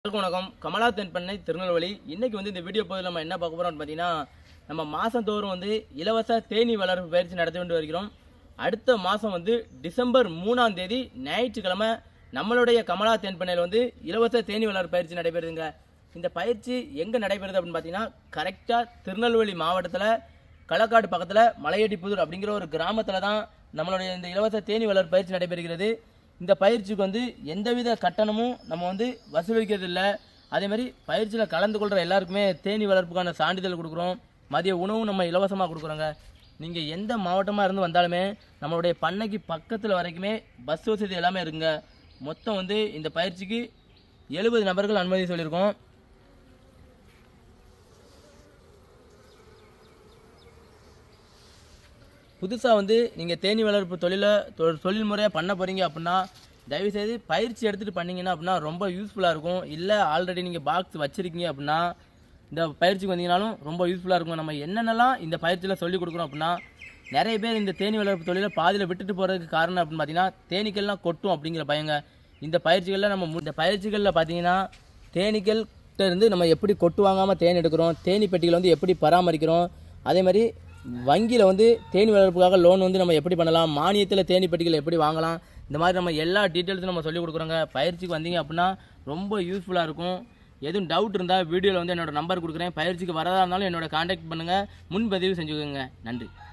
எல்லாருக்கும் வணக்கம் கமலா தென்பண்ணை திருநெல்வேலி இன்னைக்கு வந்து இந்த வீடியோ பதில் நம்ம என்ன பார்க்க போறோம்னு பார்த்தீங்கன்னா நம்ம மாதந்தோறும் வந்து இலவச தேனீ வளர்ப்பு பயிற்சி நடத்தி கொண்டு வருகிறோம் அடுத்த மாதம் வந்து டிசம்பர் மூணாம் தேதி ஞாயிற்றுக்கிழமை நம்மளுடைய கமலா தென்பண்ணையில் வந்து இலவச தேனீ வளர்ப்பு பயிற்சி நடைபெறுதுங்க இந்த பயிற்சி எங்கே நடைபெறுது அப்படின்னு பார்த்தீங்கன்னா கரெக்டாக திருநெல்வேலி மாவட்டத்தில் களக்காடு பக்கத்தில் மலையடிப்புதூர் அப்படிங்கிற ஒரு கிராமத்தில் தான் நம்மளுடைய இந்த இலவச தேனீ வளர்ப்பு பயிற்சி நடைபெறுகிறது இந்த பயிற்சிக்கு வந்து எந்தவித கட்டணமும் நம்ம வந்து வசூலிக்கிறது இல்லை அதே மாதிரி பயிற்சியில் கலந்து கொள்கிற எல்லாருக்குமே தேனீ வளர்ப்புக்கான சான்றிதழ் கொடுக்குறோம் மதிய உணவும் நம்ம இலவசமாக கொடுக்குறோங்க நீங்கள் எந்த மாவட்டமாக இருந்து வந்தாலுமே நம்மளுடைய பண்ணைக்கு பக்கத்தில் வரைக்குமே பஸ் வசதி எல்லாமே இருக்குங்க மொத்தம் வந்து இந்த பயிற்சிக்கு எழுபது நபர்கள் அனுமதி சொல்லியிருக்கோம் புதுசாக வந்து நீங்கள் தேனீ வளர்ப்பு தொழிலை தொ- தொழில் முறையாக பண்ண போகிறீங்க அப்படின்னா தயவுசெய்து பயிற்சி எடுத்துகிட்டு பண்ணீங்கன்னா அப்படின்னா ரொம்ப யூஸ்ஃபுல்லாக இருக்கும் இல்லை ஆல்ரெடி நீங்கள் பாக்ஸ் வச்சுருக்கீங்க அப்படின்னா இந்த பயிற்சிக்கு வந்தீங்கனாலும் ரொம்ப யூஸ்ஃபுல்லாக இருக்கும் நம்ம என்னென்னலாம் இந்த பயிற்சியில் சொல்லிக் கொடுக்குறோம் அப்படின்னா நிறைய பேர் இந்த தேனீ வளர்ப்பு தொழிலை பாதியில் விட்டுட்டு போகிறதுக்கு காரணம் அப்படின்னு பார்த்தீங்கன்னா தேனீக்கள்லாம் கொட்டும் அப்படிங்கிற பயங்க இந்த பயிற்சிகளில் நம்ம மு- இந்த பயிற்சிகளில் பார்த்தீங்கன்னா தேனீக்கள் கிட்ட இருந்து நம்ம எப்படி கொட்டு வாங்காமல் தேன் எடுக்கிறோம் தேனி பெட்டிகளை வந்து எப்படி பராமரிக்கிறோம் அதே மாதிரி வங்கியில் வந்து தேனி வளர்ப்புக்காக லோன் வந்து நம்ம எப்படி பண்ணலாம் மானியத்தில் தேனி பெட்டிகள் எப்படி வாங்கலாம் இந்த மாதிரி நம்ம எல்லா டீட்டெயில்ஸும் நம்ம சொல்லிக் கொடுக்குறோங்க பயிற்சிக்கு வந்தீங்க அப்படின்னா ரொம்ப யூஸ்ஃபுல்லாக இருக்கும் எதுவும் டவுட் இருந்தால் வீடியோவில் வந்து என்னோட நம்பர் கொடுக்குறேன் பயிற்சிக்கு வரதா இருந்தாலும் என்னோட காண்டாக்ட் பண்ணுங்கள் முன்பதிவு செஞ்சுக்கோங்க நன்றி